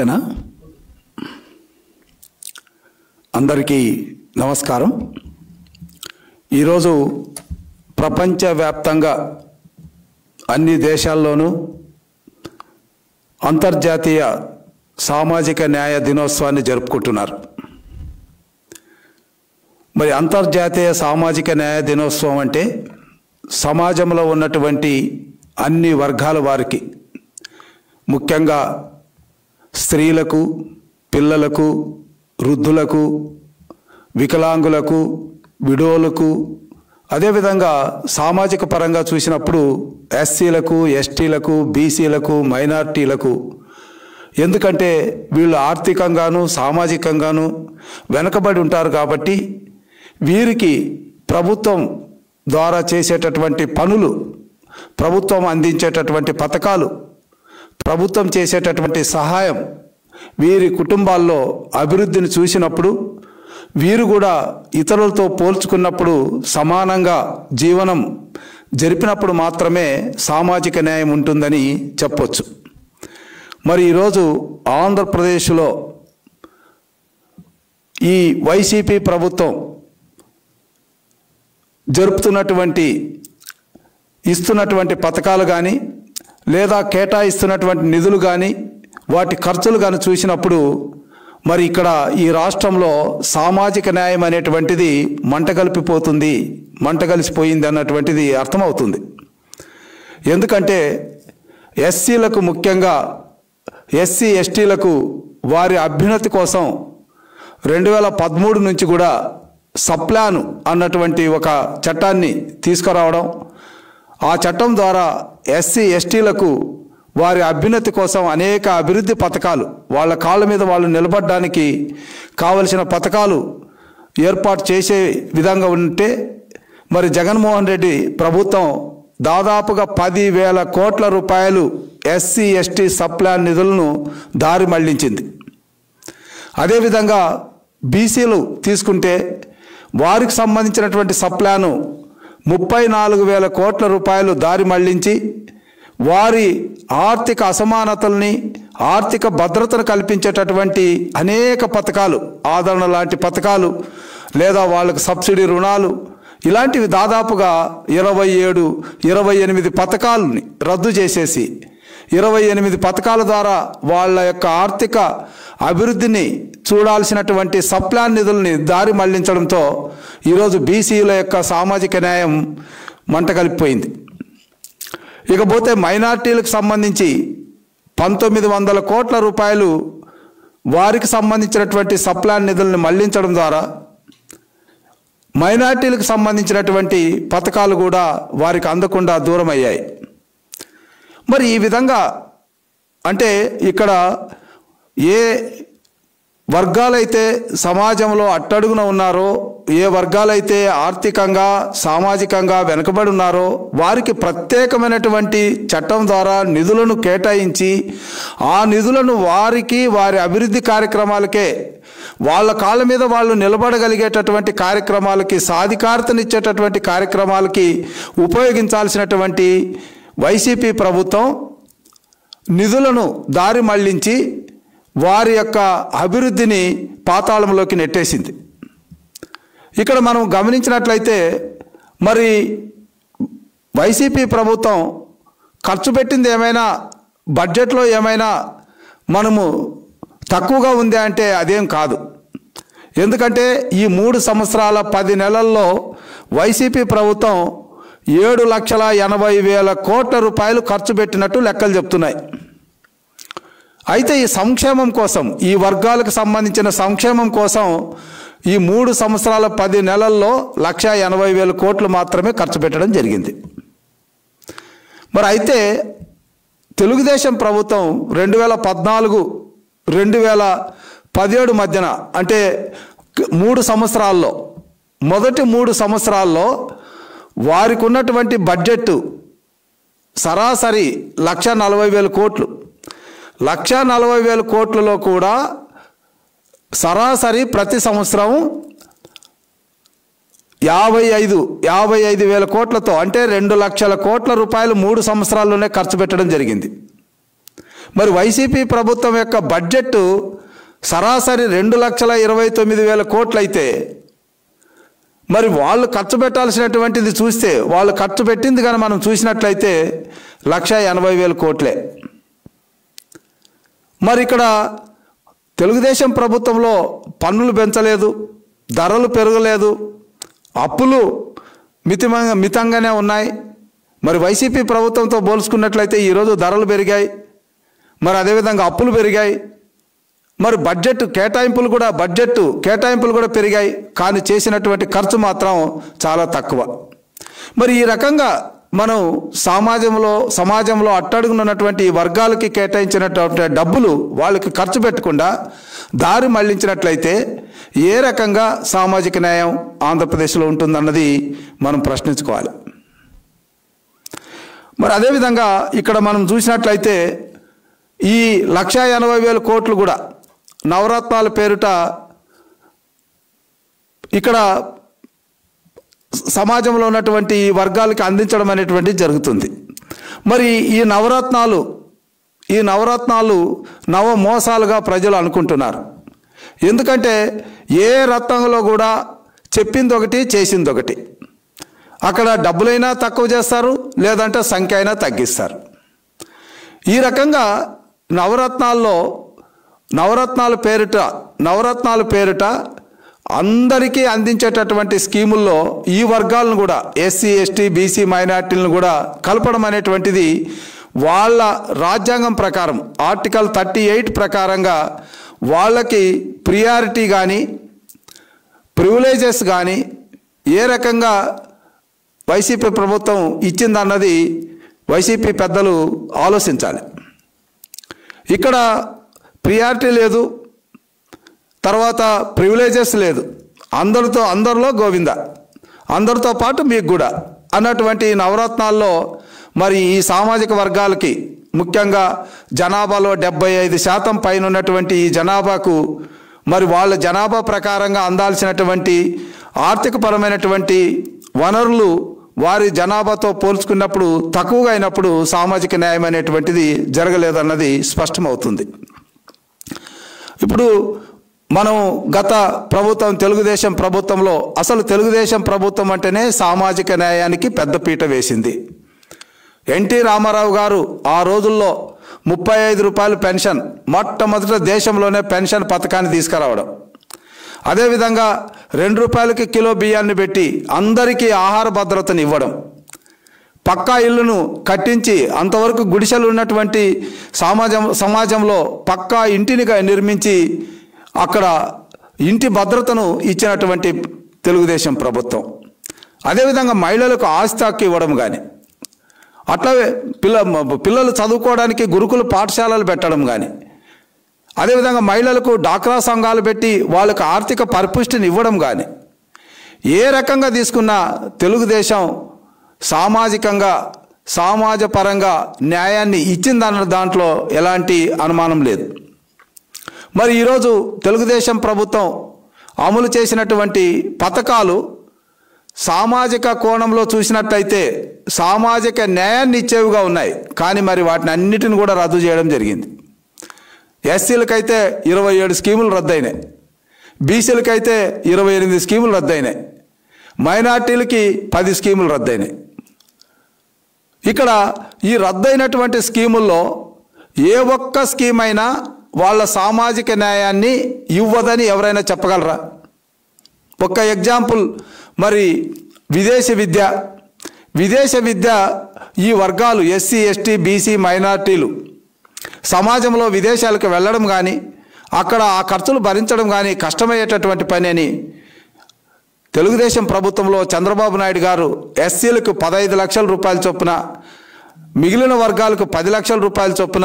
ఓకేనా అందరికీ నమస్కారం ఈరోజు ప్రపంచవ్యాప్తంగా అన్ని దేశాల్లోనూ అంతర్జాతీయ సామాజిక న్యాయ దినోత్సవాన్ని జరుపుకుంటున్నారు మరి అంతర్జాతీయ సామాజిక న్యాయ దినోత్సవం అంటే సమాజంలో ఉన్నటువంటి అన్ని వర్గాల వారికి ముఖ్యంగా స్త్రీలకు పిల్లలకు వృద్ధులకు వికలాంగులకు విడోలకు అదేవిధంగా సామాజిక పరంగా చూసినప్పుడు ఎస్సీలకు ఎస్టీలకు బీసీలకు మైనార్టీలకు ఎందుకంటే వీళ్ళు ఆర్థికంగాను సామాజికంగాను వెనుకబడి ఉంటారు కాబట్టి వీరికి ప్రభుత్వం ద్వారా చేసేటటువంటి పనులు ప్రభుత్వం అందించేటటువంటి పథకాలు ప్రభుత్వం చేసేటటువంటి సహాయం వీరి కుటుంబాల్లో అభివృద్ధిని చూసినప్పుడు వీరు కూడా ఇతరులతో పోల్చుకున్నప్పుడు సమానంగా జీవనం జరిపినప్పుడు మాత్రమే సామాజిక న్యాయం ఉంటుందని చెప్పొచ్చు మరి ఈరోజు ఆంధ్రప్రదేశ్లో ఈ వైసీపీ ప్రభుత్వం జరుపుతున్నటువంటి ఇస్తున్నటువంటి పథకాలు కానీ లేదా కేటాయిస్తున్నటువంటి నిధులు కానీ వాటి ఖర్చులు కానీ చూసినప్పుడు మరి ఇక్కడ ఈ రాష్ట్రంలో సామాజిక న్యాయం అనేటువంటిది మంటగలిపిపోతుంది మంటగలిసిపోయింది అన్నటువంటిది అర్థమవుతుంది ఎందుకంటే ఎస్సీలకు ముఖ్యంగా ఎస్సీ ఎస్టీలకు వారి అభ్యున్నతి కోసం రెండు వేల పదమూడు నుంచి కూడా సప్లాను అన్నటువంటి ఒక చట్టాన్ని తీసుకురావడం ఆ చట్టం ద్వారా ఎస్సీ ఎస్టీలకు వారి అభ్యున్నతి కోసం అనేక అభివృద్ధి పథకాలు వాళ్ళ కాళ్ళ మీద వాళ్ళు నిలబడడానికి కావలసిన పథకాలు ఏర్పాటు చేసే విధంగా ఉంటే మరి జగన్మోహన్ రెడ్డి ప్రభుత్వం దాదాపుగా పదివేల కోట్ల రూపాయలు ఎస్సీ ఎస్టీ సప్లాన్ నిధులను దారి మళ్లించింది అదేవిధంగా బీసీలు తీసుకుంటే వారికి సంబంధించినటువంటి సప్లాను ముప్పై నాలుగు వేల కోట్ల రూపాయలు దారి మళ్లించి వారి ఆర్థిక అసమానతల్ని ఆర్థిక భద్రతను కల్పించేటటువంటి అనేక పథకాలు ఆదరణ లాంటి పథకాలు లేదా వాళ్ళకు సబ్సిడీ రుణాలు ఇలాంటివి దాదాపుగా ఇరవై ఏడు ఇరవై ఎనిమిది పథకాలని రద్దు చేసేసి ఇరవై ఎనిమిది పథకాల ద్వారా వాళ్ళ యొక్క ఆర్థిక అభివృద్ధిని చూడాల్సినటువంటి సప్లాన్ నిధుల్ని దారి మళ్లించడంతో ఈరోజు బీసీల యొక్క సామాజిక న్యాయం మంట కలిపిపోయింది ఇకపోతే మైనార్టీలకు సంబంధించి పంతొమ్మిది వందల కోట్ల రూపాయలు వారికి సంబంధించినటువంటి సప్లాన్ నిధులను మళ్లించడం ద్వారా మైనార్టీలకు సంబంధించినటువంటి పథకాలు కూడా వారికి అందకుండా దూరం అయ్యాయి మరి ఈ విధంగా అంటే ఇక్కడ ఏ వర్గాలైతే సమాజంలో అట్టడుగున ఉన్నారో ఏ వర్గాలైతే ఆర్థికంగా సామాజికంగా వెనుకబడి ఉన్నారో వారికి ప్రత్యేకమైనటువంటి చట్టం ద్వారా నిధులను కేటాయించి ఆ నిధులను వారికి వారి అభివృద్ధి కార్యక్రమాలకే వాళ్ళ కాళ్ళ మీద వాళ్ళు నిలబడగలిగేటటువంటి కార్యక్రమాలకి సాధికారతనిచ్చేటటువంటి కార్యక్రమాలకి ఉపయోగించాల్సినటువంటి వైసీపీ ప్రభుత్వం నిధులను దారి మళ్లించి వారి యొక్క అభివృద్ధిని పాతాళంలోకి నెట్టేసింది ఇక్కడ మనం గమనించినట్లయితే మరి వైసీపీ ప్రభుత్వం ఖర్చు పెట్టింది ఏమైనా బడ్జెట్లో ఏమైనా మనము తక్కువగా ఉంది అంటే అదేం కాదు ఎందుకంటే ఈ మూడు సంవత్సరాల పది నెలల్లో వైసీపీ ప్రభుత్వం ఏడు లక్షల ఎనభై వేల కోట్ల రూపాయలు ఖర్చు పెట్టినట్టు లెక్కలు చెప్తున్నాయి అయితే ఈ సంక్షేమం కోసం ఈ వర్గాలకు సంబంధించిన సంక్షేమం కోసం ఈ మూడు సంవత్సరాల పది నెలల్లో లక్ష ఎనభై వేల కోట్లు మాత్రమే ఖర్చు పెట్టడం జరిగింది మరి అయితే తెలుగుదేశం ప్రభుత్వం రెండు వేల పద్నాలుగు రెండు వేల పదిహేడు మధ్యన అంటే మూడు సంవత్సరాల్లో మొదటి మూడు సంవత్సరాల్లో వారికి ఉన్నటువంటి బడ్జెట్ సరాసరి లక్ష నలభై వేల కోట్లు లక్ష నలభై వేల కోట్లలో కూడా సరాసరి ప్రతి సంవత్సరం యాభై ఐదు యాభై ఐదు వేల కోట్లతో అంటే రెండు లక్షల కోట్ల రూపాయలు మూడు సంవత్సరాల్లోనే ఖర్చు పెట్టడం జరిగింది మరి వైసీపీ ప్రభుత్వం యొక్క బడ్జెట్ సరాసరి రెండు లక్షల ఇరవై తొమ్మిది వేల కోట్లయితే మరి వాళ్ళు ఖర్చు పెట్టాల్సినటువంటిది చూస్తే వాళ్ళు ఖర్చు పెట్టింది కానీ మనం చూసినట్లయితే లక్ష ఎనభై వేల కోట్లే మరి ఇక్కడ తెలుగుదేశం ప్రభుత్వంలో పన్నులు పెంచలేదు ధరలు పెరగలేదు అప్పులు మితిమంగా మితంగానే ఉన్నాయి మరి వైసీపీ ప్రభుత్వంతో పోల్చుకున్నట్లయితే ఈరోజు ధరలు పెరిగాయి మరి అదేవిధంగా అప్పులు పెరిగాయి మరి బడ్జెట్ కేటాయింపులు కూడా బడ్జెట్ కేటాయింపులు కూడా పెరిగాయి కానీ చేసినటువంటి ఖర్చు మాత్రం చాలా తక్కువ మరి ఈ రకంగా మనం సమాజంలో సమాజంలో అట్టడుగునున్నటువంటి ఈ వర్గాలకి కేటాయించినటువంటి డబ్బులు వాళ్ళకి ఖర్చు పెట్టకుండా దారి మళ్లించినట్లయితే ఏ రకంగా సామాజిక న్యాయం ఆంధ్రప్రదేశ్లో ఉంటుందన్నది మనం ప్రశ్నించుకోవాలి మరి అదేవిధంగా ఇక్కడ మనం చూసినట్లయితే ఈ లక్ష ఎనభై వేల కోట్లు కూడా నవరత్నాల పేరుట ఇక్కడ సమాజంలో ఉన్నటువంటి ఈ వర్గాలకి అందించడం అనేటువంటిది జరుగుతుంది మరి ఈ నవరత్నాలు ఈ నవరత్నాలు నవ మోసాలుగా ప్రజలు అనుకుంటున్నారు ఎందుకంటే ఏ రత్నంలో కూడా చెప్పింది ఒకటి చేసింది ఒకటి అక్కడ డబ్బులైనా తక్కువ చేస్తారు లేదంటే సంఖ్య అయినా తగ్గిస్తారు ఈ రకంగా నవరత్నాల్లో నవరత్నాల పేరిట నవరత్నాల పేరిట అందరికీ అందించేటటువంటి స్కీముల్లో ఈ వర్గాలను కూడా ఎస్సీ ఎస్టీ బీసీ మైనార్టీలను కూడా కలపడం అనేటువంటిది వాళ్ళ రాజ్యాంగం ప్రకారం ఆర్టికల్ థర్టీ ఎయిట్ ప్రకారంగా వాళ్ళకి ప్రియారిటీ కానీ ప్రివిలేజెస్ కానీ ఏ రకంగా వైసీపీ ప్రభుత్వం ఇచ్చిందన్నది వైసీపీ పెద్దలు ఆలోచించాలి ఇక్కడ ప్రియారిటీ లేదు తర్వాత ప్రివిలేజెస్ లేదు అందరితో అందరిలో గోవింద అందరితో పాటు మీకు కూడా అన్నటువంటి నవరత్నాల్లో మరి ఈ సామాజిక వర్గాలకి ముఖ్యంగా జనాభాలో డెబ్బై ఐదు శాతం పైన ఉన్నటువంటి ఈ జనాభాకు మరి వాళ్ళ జనాభా ప్రకారంగా అందాల్సినటువంటి ఆర్థికపరమైనటువంటి వనరులు వారి జనాభాతో పోల్చుకున్నప్పుడు తక్కువగా అయినప్పుడు సామాజిక న్యాయం అనేటువంటిది జరగలేదన్నది స్పష్టమవుతుంది ఇప్పుడు మనం గత ప్రభుత్వం తెలుగుదేశం ప్రభుత్వంలో అసలు తెలుగుదేశం ప్రభుత్వం అంటేనే సామాజిక న్యాయానికి పెద్దపీట వేసింది ఎన్టీ రామారావు గారు ఆ రోజుల్లో ముప్పై ఐదు రూపాయలు పెన్షన్ మొట్టమొదట దేశంలోనే పెన్షన్ పథకాన్ని తీసుకురావడం అదేవిధంగా రెండు రూపాయలకి కిలో బియ్యాన్ని పెట్టి అందరికీ ఆహార భద్రతను ఇవ్వడం పక్కా ఇల్లును కట్టించి అంతవరకు గుడిసెలు ఉన్నటువంటి సమాజం సమాజంలో పక్కా ఇంటిని క- నిర్మించి అక్కడ ఇంటి భద్రతను ఇచ్చినటువంటి తెలుగుదేశం ప్రభుత్వం అదేవిధంగా మహిళలకు ఆస్తి హక్కు ఇవ్వడం కానీ అట్లాగే పిల్ల పిల్లలు చదువుకోవడానికి గురుకుల పాఠశాలలు పెట్టడం కానీ అదేవిధంగా మహిళలకు డాక్రా సంఘాలు పెట్టి వాళ్ళకు ఆర్థిక పరిపుష్టిని ఇవ్వడం కానీ ఏ రకంగా తీసుకున్నా తెలుగుదేశం సామాజికంగా సమాజ పరంగా న్యాయాన్ని ఇచ్చిందన్న దాంట్లో ఎలాంటి అనుమానం లేదు మరి ఈరోజు తెలుగుదేశం ప్రభుత్వం అమలు చేసినటువంటి పథకాలు సామాజిక కోణంలో చూసినట్టయితే సామాజిక న్యాయాన్ని ఇచ్చేవిగా ఉన్నాయి కానీ మరి వాటిని అన్నిటిని కూడా రద్దు చేయడం జరిగింది ఎస్సీలకైతే ఇరవై ఏడు స్కీములు రద్దయినాయి బీసీలకైతే ఇరవై ఎనిమిది స్కీములు రద్దయినాయి మైనార్టీలకి పది స్కీములు రద్దయినాయి ఇక్కడ ఈ రద్దయినటువంటి స్కీముల్లో ఏ ఒక్క స్కీమ్ అయినా వాళ్ళ సామాజిక న్యాయాన్ని ఇవ్వదని ఎవరైనా చెప్పగలరా ఒక్క ఎగ్జాంపుల్ మరి విదేశీ విద్య విదేశ విద్య ఈ వర్గాలు ఎస్సీ ఎస్టీ బీసీ మైనార్టీలు సమాజంలో విదేశాలకు వెళ్ళడం కానీ అక్కడ ఆ ఖర్చులు భరించడం కానీ కష్టమయ్యేటటువంటి పని అని తెలుగుదేశం ప్రభుత్వంలో చంద్రబాబు నాయుడు గారు ఎస్సీలకు పదహైదు లక్షల రూపాయల చొప్పున మిగిలిన వర్గాలకు పది లక్షల రూపాయల చొప్పున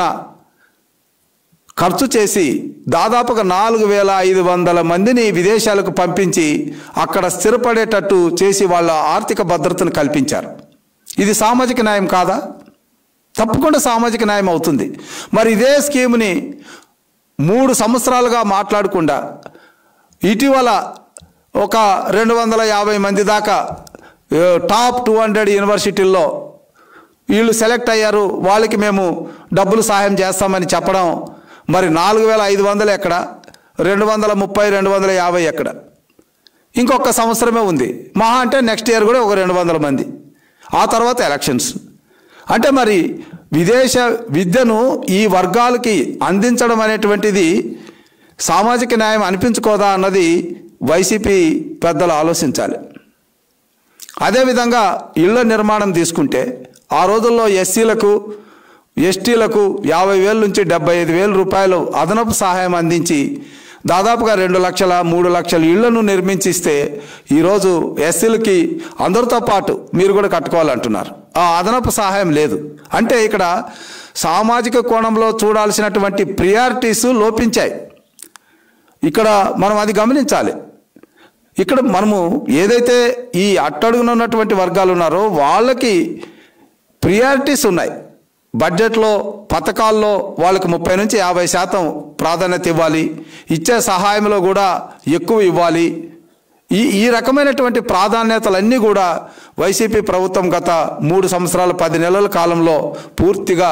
ఖర్చు చేసి దాదాపుగా నాలుగు వేల ఐదు వందల మందిని విదేశాలకు పంపించి అక్కడ స్థిరపడేటట్టు చేసి వాళ్ళ ఆర్థిక భద్రతను కల్పించారు ఇది సామాజిక న్యాయం కాదా తప్పకుండా సామాజిక న్యాయం అవుతుంది మరి ఇదే స్కీమ్ని మూడు సంవత్సరాలుగా మాట్లాడకుండా ఇటీవల ఒక రెండు వందల యాభై మంది దాకా ఏ, టాప్ టూ హండ్రెడ్ యూనివర్సిటీల్లో వీళ్ళు సెలెక్ట్ అయ్యారు వాళ్ళకి మేము డబ్బులు సహాయం చేస్తామని చెప్పడం మరి నాలుగు వేల ఐదు వందలు ఎక్కడ రెండు వందల ముప్పై రెండు వందల యాభై ఎక్కడ ఇంకొక సంవత్సరమే ఉంది మహా అంటే నెక్స్ట్ ఇయర్ కూడా ఒక రెండు వందల మంది ఆ తర్వాత ఎలక్షన్స్ అంటే మరి విదేశ విద్యను ఈ వర్గాలకి అందించడం అనేటువంటిది సామాజిక న్యాయం అనిపించుకోదా అన్నది వైసీపీ పెద్దలు ఆలోచించాలి అదేవిధంగా ఇళ్ల నిర్మాణం తీసుకుంటే ఆ రోజుల్లో ఎస్సీలకు ఎస్టీలకు యాభై వేల నుంచి డెబ్బై ఐదు వేల రూపాయలు అదనపు సహాయం అందించి దాదాపుగా రెండు లక్షల మూడు లక్షల ఇళ్లను నిర్మించిస్తే ఈరోజు ఎస్సీలకి అందరితో పాటు మీరు కూడా కట్టుకోవాలంటున్నారు ఆ అదనపు సహాయం లేదు అంటే ఇక్కడ సామాజిక కోణంలో చూడాల్సినటువంటి ప్రియారిటీస్ లోపించాయి ఇక్కడ మనం అది గమనించాలి ఇక్కడ మనము ఏదైతే ఈ అట్టడుగున ఉన్నటువంటి వర్గాలు ఉన్నారో వాళ్ళకి ప్రియారిటీస్ ఉన్నాయి బడ్జెట్లో పథకాల్లో వాళ్ళకి ముప్పై నుంచి యాభై శాతం ప్రాధాన్యత ఇవ్వాలి ఇచ్చే సహాయంలో కూడా ఎక్కువ ఇవ్వాలి ఈ ఈ రకమైనటువంటి ప్రాధాన్యతలన్నీ కూడా వైసీపీ ప్రభుత్వం గత మూడు సంవత్సరాల పది నెలల కాలంలో పూర్తిగా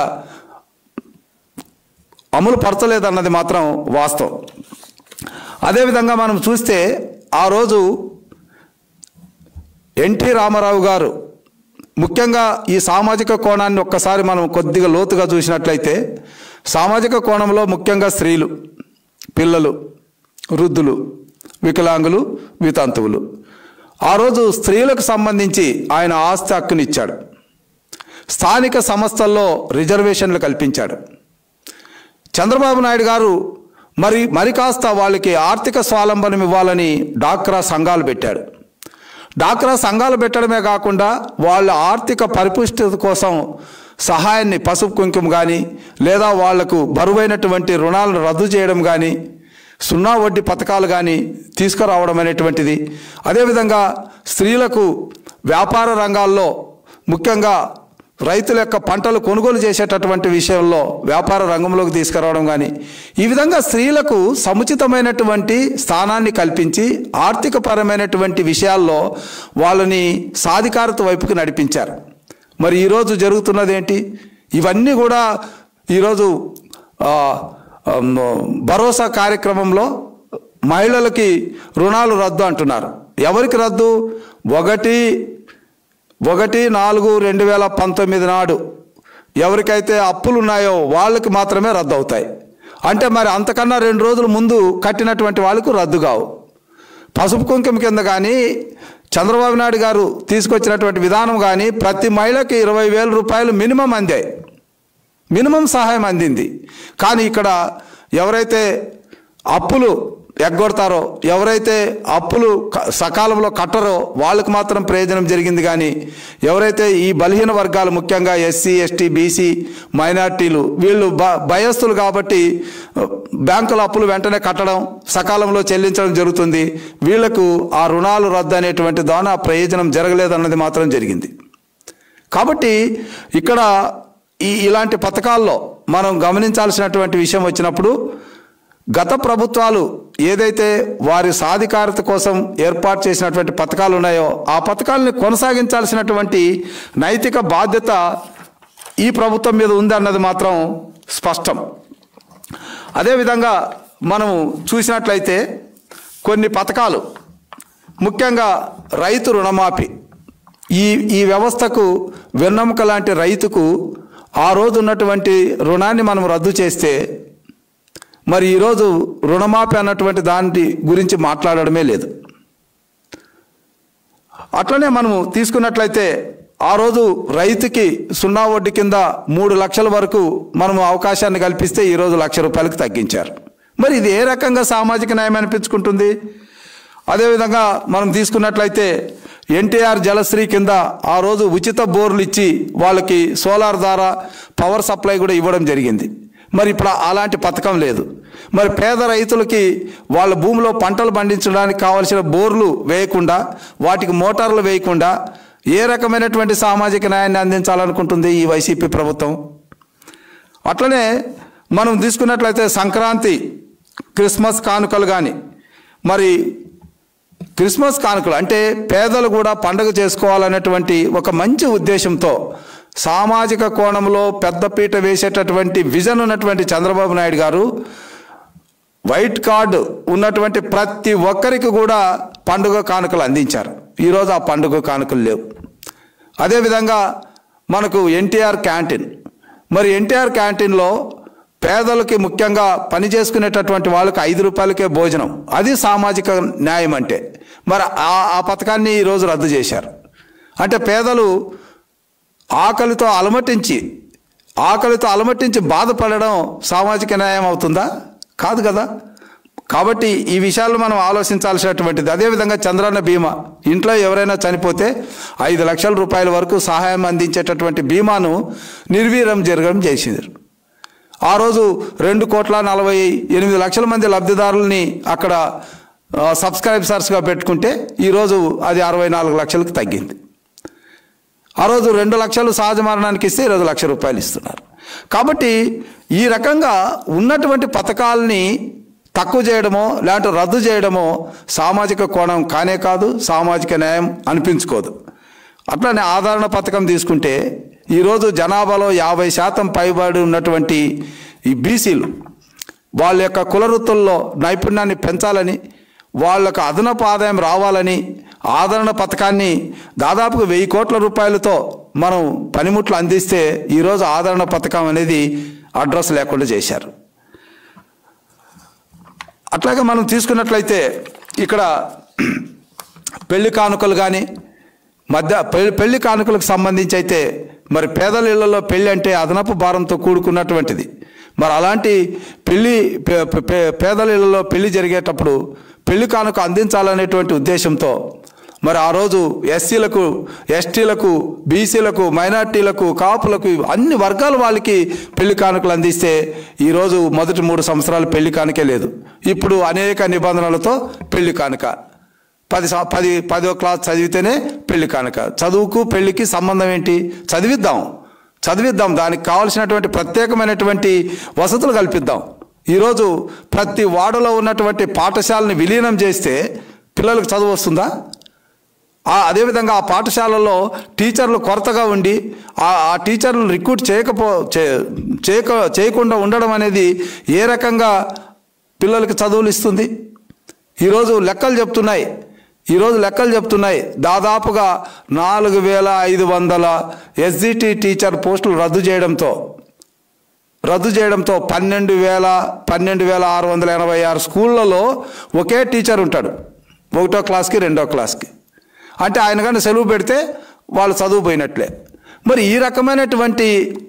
అమలు పరచలేదన్నది మాత్రం వాస్తవం అదేవిధంగా మనం చూస్తే ఆ రోజు ఎన్టీ రామారావు గారు ముఖ్యంగా ఈ సామాజిక కోణాన్ని ఒక్కసారి మనం కొద్దిగా లోతుగా చూసినట్లయితే సామాజిక కోణంలో ముఖ్యంగా స్త్రీలు పిల్లలు వృద్ధులు వికలాంగులు వితంతువులు ఆ రోజు స్త్రీలకు సంబంధించి ఆయన ఆస్తి హక్కునిచ్చాడు స్థానిక సంస్థల్లో రిజర్వేషన్లు కల్పించాడు చంద్రబాబు నాయుడు గారు మరి మరి కాస్త వాళ్ళకి ఆర్థిక స్వాలంబనం ఇవ్వాలని డాక్రా సంఘాలు పెట్టాడు డాక్రా సంఘాలు పెట్టడమే కాకుండా వాళ్ళ ఆర్థిక పరిపుష్టి కోసం సహాయాన్ని పసుపు కుంకుమ కానీ లేదా వాళ్లకు బరువైనటువంటి రుణాలను రద్దు చేయడం కానీ సున్నా వడ్డీ పథకాలు కానీ తీసుకురావడం అనేటువంటిది అదేవిధంగా స్త్రీలకు వ్యాపార రంగాల్లో ముఖ్యంగా రైతుల యొక్క పంటలు కొనుగోలు చేసేటటువంటి విషయంలో వ్యాపార రంగంలోకి తీసుకురావడం కానీ ఈ విధంగా స్త్రీలకు సముచితమైనటువంటి స్థానాన్ని కల్పించి ఆర్థిక పరమైనటువంటి విషయాల్లో వాళ్ళని సాధికారత వైపుకి నడిపించారు మరి ఈరోజు జరుగుతున్నది ఏంటి ఇవన్నీ కూడా ఈరోజు ఆ, ఆ, భరోసా కార్యక్రమంలో మహిళలకి రుణాలు రద్దు అంటున్నారు ఎవరికి రద్దు ఒకటి ఒకటి నాలుగు రెండు వేల పంతొమ్మిది నాడు ఎవరికైతే అప్పులు ఉన్నాయో వాళ్ళకి మాత్రమే రద్దు అవుతాయి అంటే మరి అంతకన్నా రెండు రోజుల ముందు కట్టినటువంటి వాళ్ళకు రద్దు కావు పసుపు కుంకుమ కింద కానీ చంద్రబాబు నాయుడు గారు తీసుకొచ్చినటువంటి విధానం కానీ ప్రతి మహిళకి ఇరవై వేల రూపాయలు మినిమం అందాయి మినిమం సహాయం అందింది కానీ ఇక్కడ ఎవరైతే అప్పులు ఎగ్గొడతారో ఎవరైతే అప్పులు క- సకాలంలో కట్టరో వాళ్ళకి మాత్రం ప్రయోజనం జరిగింది కానీ ఎవరైతే ఈ బలహీన వర్గాలు ముఖ్యంగా ఎస్సీ ఎస్టీ బీసీ మైనార్టీలు వీళ్ళు బ భయస్తులు కాబట్టి ఆ, బ్యాంకుల అప్పులు వెంటనే కట్టడం సకాలంలో చెల్లించడం జరుగుతుంది వీళ్లకు ఆ రుణాలు రద్దు అనేటువంటి దాని ప్రయోజనం జరగలేదన్నది మాత్రం జరిగింది కాబట్టి ఇక్కడ ఈ ఇలాంటి పథకాల్లో మనం గమనించాల్సినటువంటి విషయం వచ్చినప్పుడు గత ప్రభుత్వాలు ఏదైతే వారి సాధికారత కోసం ఏర్పాటు చేసినటువంటి పథకాలు ఉన్నాయో ఆ పథకాలని కొనసాగించాల్సినటువంటి నైతిక బాధ్యత ఈ ప్రభుత్వం మీద ఉందన్నది మాత్రం స్పష్టం అదేవిధంగా మనం చూసినట్లయితే కొన్ని పథకాలు ముఖ్యంగా రైతు రుణమాఫీ ఈ ఈ వ్యవస్థకు వెన్నెముక లాంటి రైతుకు ఆ రోజు ఉన్నటువంటి రుణాన్ని మనం రద్దు చేస్తే మరి ఈరోజు రుణమాఫీ అన్నటువంటి దాని గురించి మాట్లాడడమే లేదు అట్లనే మనము తీసుకున్నట్లయితే ఆ రోజు రైతుకి సున్నా వడ్డీ కింద మూడు లక్షల వరకు మనము అవకాశాన్ని కల్పిస్తే ఈరోజు లక్ష రూపాయలకు తగ్గించారు మరి ఇది ఏ రకంగా సామాజిక న్యాయం అనిపించుకుంటుంది అదేవిధంగా మనం తీసుకున్నట్లయితే ఎన్టీఆర్ జలశ్రీ కింద ఆ రోజు ఉచిత బోర్లు ఇచ్చి వాళ్ళకి సోలార్ ద్వారా పవర్ సప్లై కూడా ఇవ్వడం జరిగింది మరి ఇప్పుడు అలాంటి పథకం లేదు మరి పేద రైతులకి వాళ్ళ భూమిలో పంటలు పండించడానికి కావలసిన బోర్లు వేయకుండా వాటికి మోటార్లు వేయకుండా ఏ రకమైనటువంటి సామాజిక న్యాయాన్ని అందించాలనుకుంటుంది ఈ వైసీపీ ప్రభుత్వం అట్లనే మనం తీసుకున్నట్లయితే సంక్రాంతి క్రిస్మస్ కానుకలు కానీ మరి క్రిస్మస్ కానుకలు అంటే పేదలు కూడా పండుగ చేసుకోవాలనేటువంటి ఒక మంచి ఉద్దేశంతో సామాజిక కోణంలో పెద్దపీట వేసేటటువంటి విజన్ ఉన్నటువంటి చంద్రబాబు నాయుడు గారు వైట్ కార్డు ఉన్నటువంటి ప్రతి ఒక్కరికి కూడా పండుగ కానుకలు అందించారు ఈరోజు ఆ పండుగ కానుకలు లేవు అదేవిధంగా మనకు ఎన్టీఆర్ క్యాంటీన్ మరి ఎన్టీఆర్ క్యాంటీన్లో పేదలకి ముఖ్యంగా పని చేసుకునేటటువంటి వాళ్ళకి ఐదు రూపాయలకే భోజనం అది సామాజిక న్యాయం అంటే మరి ఆ ఆ పథకాన్ని ఈరోజు రద్దు చేశారు అంటే పేదలు ఆకలితో అలమటించి ఆకలితో అలమటించి బాధపడడం సామాజిక న్యాయం అవుతుందా కాదు కదా కాబట్టి ఈ విషయాలు మనం ఆలోచించాల్సినటువంటిది అదేవిధంగా చంద్రన్న బీమా ఇంట్లో ఎవరైనా చనిపోతే ఐదు లక్షల రూపాయల వరకు సహాయం అందించేటటువంటి బీమాను నిర్వీర్యం జరగడం చేసింది ఆ రోజు రెండు కోట్ల నలభై ఎనిమిది లక్షల మంది లబ్ధిదారుల్ని అక్కడ ఆ, సబ్స్క్రైబర్స్గా పెట్టుకుంటే ఈరోజు అది అరవై నాలుగు లక్షలకు తగ్గింది ఆ రోజు రెండు లక్షలు సహజ మరణానికి ఇస్తే ఈరోజు లక్ష రూపాయలు ఇస్తున్నారు కాబట్టి ఈ రకంగా ఉన్నటువంటి పథకాలని తక్కువ చేయడమో లేదంటే రద్దు చేయడమో సామాజిక కోణం కానే కాదు సామాజిక న్యాయం అనిపించుకోదు అట్లనే ఆదరణ పథకం తీసుకుంటే ఈరోజు జనాభాలో యాభై శాతం పైబడి ఉన్నటువంటి ఈ బీసీలు వాళ్ళ యొక్క కుల వృత్తుల్లో నైపుణ్యాన్ని పెంచాలని వాళ్ళకు అదనపు ఆదాయం రావాలని ఆదరణ పథకాన్ని దాదాపుగా వెయ్యి కోట్ల రూపాయలతో మనం పనిముట్లు అందిస్తే ఈరోజు ఆదరణ పథకం అనేది అడ్రస్ లేకుండా చేశారు అట్లాగే మనం తీసుకున్నట్లయితే ఇక్కడ పెళ్లి కానుకలు కానీ మధ్య పెళ్లి పెళ్లి కానుకలకు సంబంధించి అయితే మరి పేదల ఇళ్లలో పెళ్లి అంటే అదనపు భారంతో కూడుకున్నటువంటిది మరి అలాంటి పెళ్లి పే- పే- పేదల ఇళ్లలో పెళ్లి జరిగేటప్పుడు పెళ్లి కానుక అందించాలనేటువంటి ఉద్దేశంతో మరి ఆ రోజు ఎస్సీలకు ఎస్టీలకు బీసీలకు మైనార్టీలకు కాపులకు అన్ని వర్గాల వాళ్ళకి పెళ్లి కానుకలు అందిస్తే ఈరోజు మొదటి మూడు సంవత్సరాలు పెళ్లి కానుకే లేదు ఇప్పుడు అనేక నిబంధనలతో పెళ్లి కానుక పది సం- పది పదో క్లాస్ చదివితేనే పెళ్లి కానుక చదువుకు పెళ్లికి సంబంధం ఏంటి చదివిద్దాం చదివిద్దాం దానికి కావాల్సినటువంటి ప్రత్యేకమైనటువంటి వసతులు కల్పిద్దాం ఈరోజు ప్రతి వాడలో ఉన్నటువంటి పాఠశాలని విలీనం చేస్తే పిల్లలకు చదువు వస్తుందా ఆ అదేవిధంగా ఆ పాఠశాలలో టీచర్లు కొరతగా ఉండి ఆ ఆ టీచర్లు రిక్రూట్ చేయకపో చే- చేయక చేయకుండా ఉండడం అనేది ఏ రకంగా పిల్లలకి చదువులు ఇస్తుంది ఈరోజు లెక్కలు చెప్తున్నాయి ఈరోజు లెక్కలు చెప్తున్నాయి దాదాపుగా నాలుగు వేల ఐదు వందల ఎస్జిటి టీచర్ పోస్టులు రద్దు చేయడంతో రద్దు చేయడంతో పన్నెండు వేల పన్నెండు వేల ఆరు వందల ఎనభై ఆరు స్కూళ్ళలో ఒకే టీచర్ ఉంటాడు ఒకటో క్లాస్కి రెండో క్లాస్కి అంటే ఆయన కానీ సెలవు పెడితే వాళ్ళు చదువు పోయినట్లే మరి ఈ రకమైనటువంటి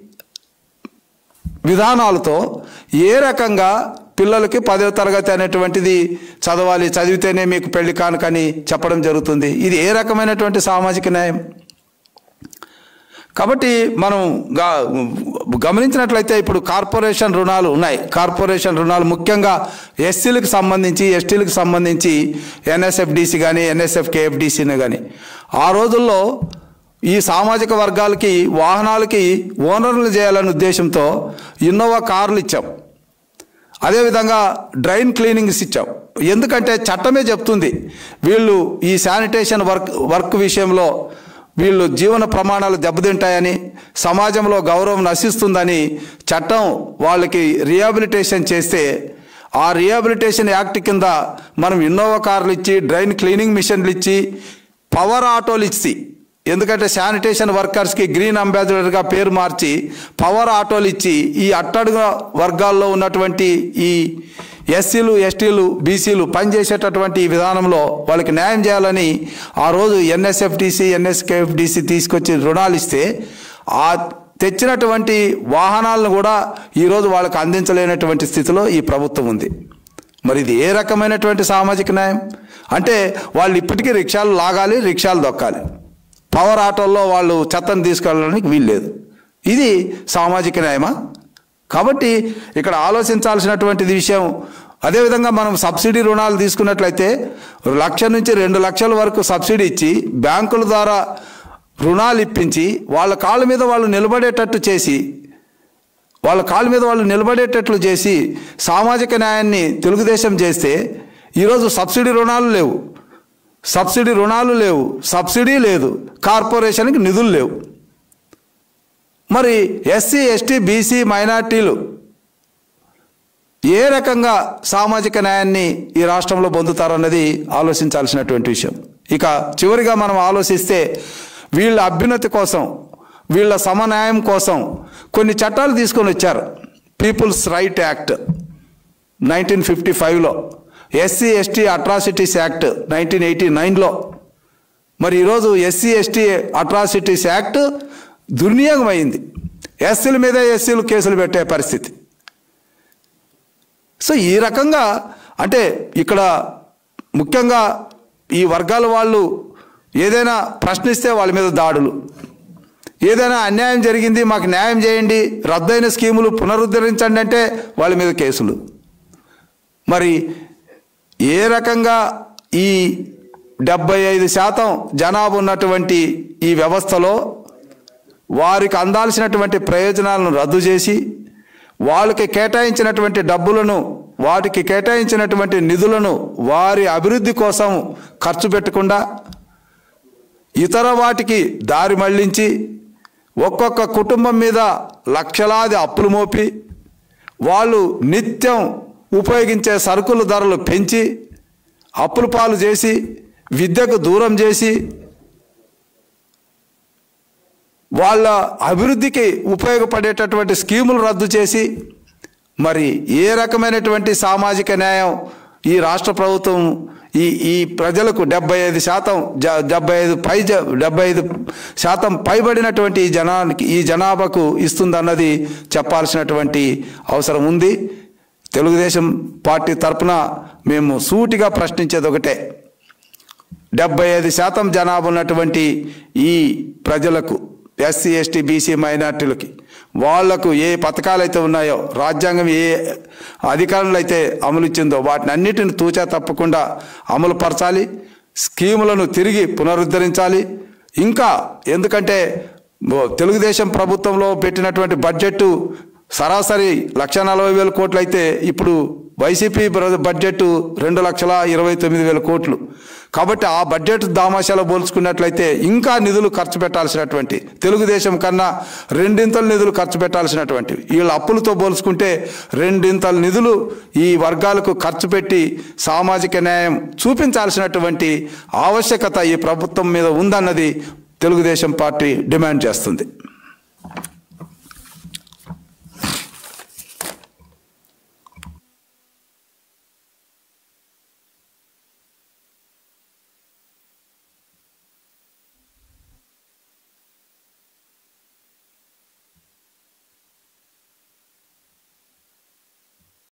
విధానాలతో ఏ రకంగా పిల్లలకి పదవ తరగతి అనేటువంటిది చదవాలి చదివితేనే మీకు పెళ్లి కానుకని చెప్పడం జరుగుతుంది ఇది ఏ రకమైనటువంటి సామాజిక న్యాయం కాబట్టి మనం గా- గమనించినట్లయితే ఇప్పుడు కార్పొరేషన్ రుణాలు ఉన్నాయి కార్పొరేషన్ రుణాలు ముఖ్యంగా ఎస్సీలకు సంబంధించి ఎస్టీలకు సంబంధించి ఎన్ఎస్ఎఫ్డిసి కానీ ఎన్ఎస్ఎఫ్ కేఎఫ్డిసిని కానీ ఆ రోజుల్లో ఈ సామాజిక వర్గాలకి వాహనాలకి ఓనర్లు చేయాలనే ఉద్దేశంతో ఇన్నోవా కార్లు ఇచ్చాం అదేవిధంగా డ్రైన్ క్లీనింగ్స్ ఇచ్చాం ఎందుకంటే చట్టమే చెప్తుంది వీళ్ళు ఈ శానిటేషన్ వర్క్ వర్క్ విషయంలో వీళ్ళు జీవన ప్రమాణాలు దెబ్బతింటాయని సమాజంలో గౌరవం నశిస్తుందని చట్టం వాళ్ళకి రిహాబిలిటేషన్ చేస్తే ఆ రిహాబిలిటేషన్ యాక్ట్ కింద మనం ఇన్నోవా కార్లు ఇచ్చి డ్రైన్ క్లీనింగ్ మిషన్లు ఇచ్చి పవర్ ఆటోలు ఇచ్చి ఎందుకంటే శానిటేషన్ వర్కర్స్కి గ్రీన్ అంబాసిడర్గా పేరు మార్చి పవర్ ఆటోలు ఇచ్చి ఈ అట్టడుగు వర్గాల్లో ఉన్నటువంటి ఈ ఎస్సీలు ఎస్టీలు బీసీలు పనిచేసేటటువంటి ఈ విధానంలో వాళ్ళకి న్యాయం చేయాలని ఆ రోజు ఎన్ఎస్ఎఫ్డిసి ఎన్ఎస్కేఎఫ్డిసి తీసుకొచ్చి రుణాలు ఇస్తే ఆ తెచ్చినటువంటి వాహనాలను కూడా ఈరోజు వాళ్ళకి అందించలేనటువంటి స్థితిలో ఈ ప్రభుత్వం ఉంది మరి ఇది ఏ రకమైనటువంటి సామాజిక న్యాయం అంటే వాళ్ళు ఇప్పటికీ రిక్షాలు లాగాలి రిక్షాలు దొక్కాలి పవర్ ఆటోల్లో వాళ్ళు చెత్తను తీసుకెళ్ళడానికి వీల్లేదు ఇది సామాజిక న్యాయమా కాబట్టి ఇక్కడ ఆలోచించాల్సినటువంటిది విషయం అదేవిధంగా మనం సబ్సిడీ రుణాలు తీసుకున్నట్లయితే లక్ష నుంచి రెండు లక్షల వరకు సబ్సిడీ ఇచ్చి బ్యాంకుల ద్వారా రుణాలు ఇప్పించి వాళ్ళ కాళ్ళ మీద వాళ్ళు నిలబడేటట్టు చేసి వాళ్ళ కాళ్ళ మీద వాళ్ళు నిలబడేటట్లు చేసి సామాజిక న్యాయాన్ని తెలుగుదేశం చేస్తే ఈరోజు సబ్సిడీ రుణాలు లేవు సబ్సిడీ రుణాలు లేవు సబ్సిడీ లేదు కార్పొరేషన్కి నిధులు లేవు మరి ఎస్సీ ఎస్టీ బీసీ మైనార్టీలు ఏ రకంగా సామాజిక న్యాయాన్ని ఈ రాష్ట్రంలో పొందుతారన్నది ఆలోచించాల్సినటువంటి విషయం ఇక చివరిగా మనం ఆలోచిస్తే వీళ్ళ అభ్యున్నతి కోసం వీళ్ళ సమన్యాయం కోసం కొన్ని చట్టాలు తీసుకొని వచ్చారు people's right act nineteen fifty ఫైవ్లో SC ST atrocities act nineteen eighty నైన్లో మరి ఈరోజు ఎస్సీ ఎస్టీ అట్రాసిటీస్ యాక్ట్ దుర్వినియోగం అయింది ఎస్సీల మీద ఎస్సీలు కేసులు పెట్టే పరిస్థితి సో ఈ రకంగా అంటే ఇక్కడ ముఖ్యంగా ఈ వర్గాల వాళ్ళు ఏదైనా ప్రశ్నిస్తే వాళ్ళ మీద దాడులు ఏదైనా అన్యాయం జరిగింది మాకు న్యాయం చేయండి రద్దయిన స్కీములు పునరుద్ధరించండి అంటే వాళ్ళ మీద కేసులు మరి ఏ రకంగా ఈ డెబ్బై ఐదు శాతం జనాభా ఉన్నటువంటి ఈ వ్యవస్థలో వారికి అందాల్సినటువంటి ప్రయోజనాలను రద్దు చేసి వాళ్ళకి కేటాయించినటువంటి డబ్బులను వాటికి కేటాయించినటువంటి నిధులను వారి అభివృద్ధి కోసం ఖర్చు పెట్టకుండా ఇతర వాటికి దారి మళ్లించి ఒక్కొక్క కుటుంబం మీద లక్షలాది అప్పులు మోపి వాళ్ళు నిత్యం ఉపయోగించే సరుకుల ధరలు పెంచి అప్పుల పాలు చేసి విద్యకు దూరం చేసి వాళ్ళ అభివృద్ధికి ఉపయోగపడేటటువంటి స్కీములు రద్దు చేసి మరి ఏ రకమైనటువంటి సామాజిక న్యాయం ఈ రాష్ట్ర ప్రభుత్వం ఈ ఈ ప్రజలకు డెబ్బై ఐదు శాతం జ డెబ్బై ఐదు పై జ డెబ్బై ఐదు శాతం పైబడినటువంటి ఈ జనానికి ఈ జనాభాకు ఇస్తుందన్నది చెప్పాల్సినటువంటి అవసరం ఉంది తెలుగుదేశం పార్టీ తరపున మేము సూటిగా ప్రశ్నించేది ఒకటే డెబ్బై ఐదు శాతం జనాభా ఉన్నటువంటి ఈ ప్రజలకు ఎస్సీ ఎస్టీ బీసీ మైనార్టీలకి వాళ్లకు ఏ పథకాలు అయితే ఉన్నాయో రాజ్యాంగం ఏ అధికారులు అయితే అమలు ఇచ్చిందో వాటిని అన్నిటిని తూచా తప్పకుండా అమలు పరచాలి స్కీములను తిరిగి పునరుద్ధరించాలి ఇంకా ఎందుకంటే ఓ తెలుగుదేశం ప్రభుత్వంలో పెట్టినటువంటి బడ్జెట్ సరాసరి లక్ష నలభై వేల కోట్లు అయితే ఇప్పుడు వైసీపీ బ్ర- బడ్జెట్ రెండు లక్షల ఇరవై తొమ్మిది వేల కోట్లు కాబట్టి ఆ బడ్జెట్ దామాషాలో పోల్చుకున్నట్లయితే ఇంకా నిధులు ఖర్చు పెట్టాల్సినటువంటి తెలుగుదేశం కన్నా రెండింతల నిధులు ఖర్చు పెట్టాల్సినటువంటి వీళ్ళ అప్పులతో పోల్చుకుంటే రెండింతల నిధులు ఈ వర్గాలకు ఖర్చు పెట్టి సామాజిక న్యాయం చూపించాల్సినటువంటి ఆవశ్యకత ఈ ప్రభుత్వం మీద ఉందన్నది తెలుగుదేశం పార్టీ డిమాండ్ చేస్తుంది